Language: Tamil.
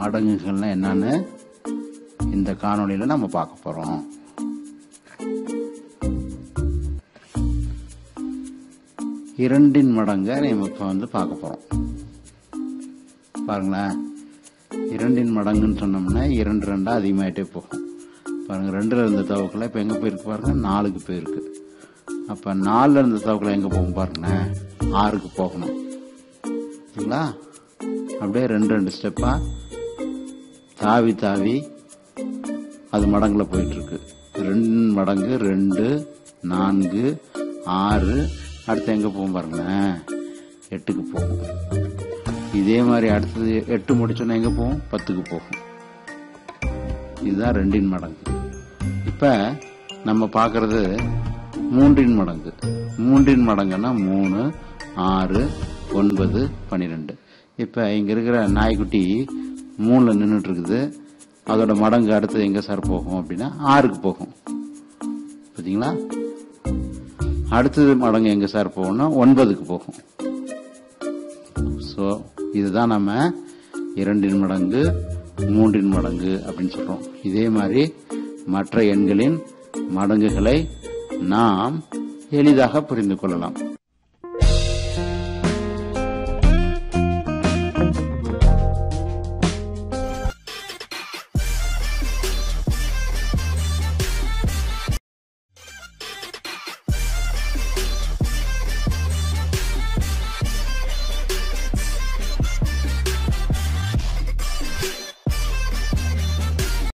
மடங்குகள்னா என்னன்னு இந்த காணொளியில நம்ம பார்க்க போறோம் இரண்டின் மடங்க நம்ம இப்போ வந்து பார்க்க போறோம் பாருங்களேன் இரண்டின் மடங்குன்னு சொன்னோம்னா இரண்டு ரெண்டா அதிகமாயிட்டே போகும் பாருங்க ரெண்டுல இருந்த தவக்கலை இப்போ எங்க போயிருக்கு பாருங்க நாலுக்கு போயிருக்கு அப்ப நாலுல இருந்த தவக்கலை எங்க போகும் பாருங்களேன் ஆறுக்கு போகணும் சரிங்களா அப்படியே ரெண்டு ரெண்டு ஸ்டெப்பா தாவி தாவி அது மடங்குல போயிட்டு இருக்கு ரெண்டு மடங்கு ரெண்டு நான்கு ஆறு அடுத்து எங்க போகும் பாருங்களேன் எட்டுக்கு போகும் இதே மாதிரி அடுத்தது எட்டு முடிச்சோன்னா எங்க போகும் பத்துக்கு போகும் இதுதான் ரெண்டின் மடங்கு இப்ப நம்ம பார்க்கறது மூன்றின் மடங்கு மூன்றின் மடங்குன்னா மூணு ஆறு ஒன்பது பன்னிரெண்டு இப்ப இங்க இருக்கிற நாய்க்குட்டி மூணுல நின்றுட்டு இருக்குது அதோட மடங்கு அடுத்தது எங்க சார் போகும் அப்படின்னா ஆறுக்கு போகும் பாத்தீங்களா அடுத்தது மடங்கு எங்க சார் போகும்னா ஒன்பதுக்கு போகும் ஸோ இதுதான் நம்ம இரண்டின் மடங்கு மூன்றின் மடங்கு அப்படின்னு சொல்றோம் இதே மாதிரி மற்ற எண்களின் மடங்குகளை நாம் எளிதாக புரிந்து கொள்ளலாம்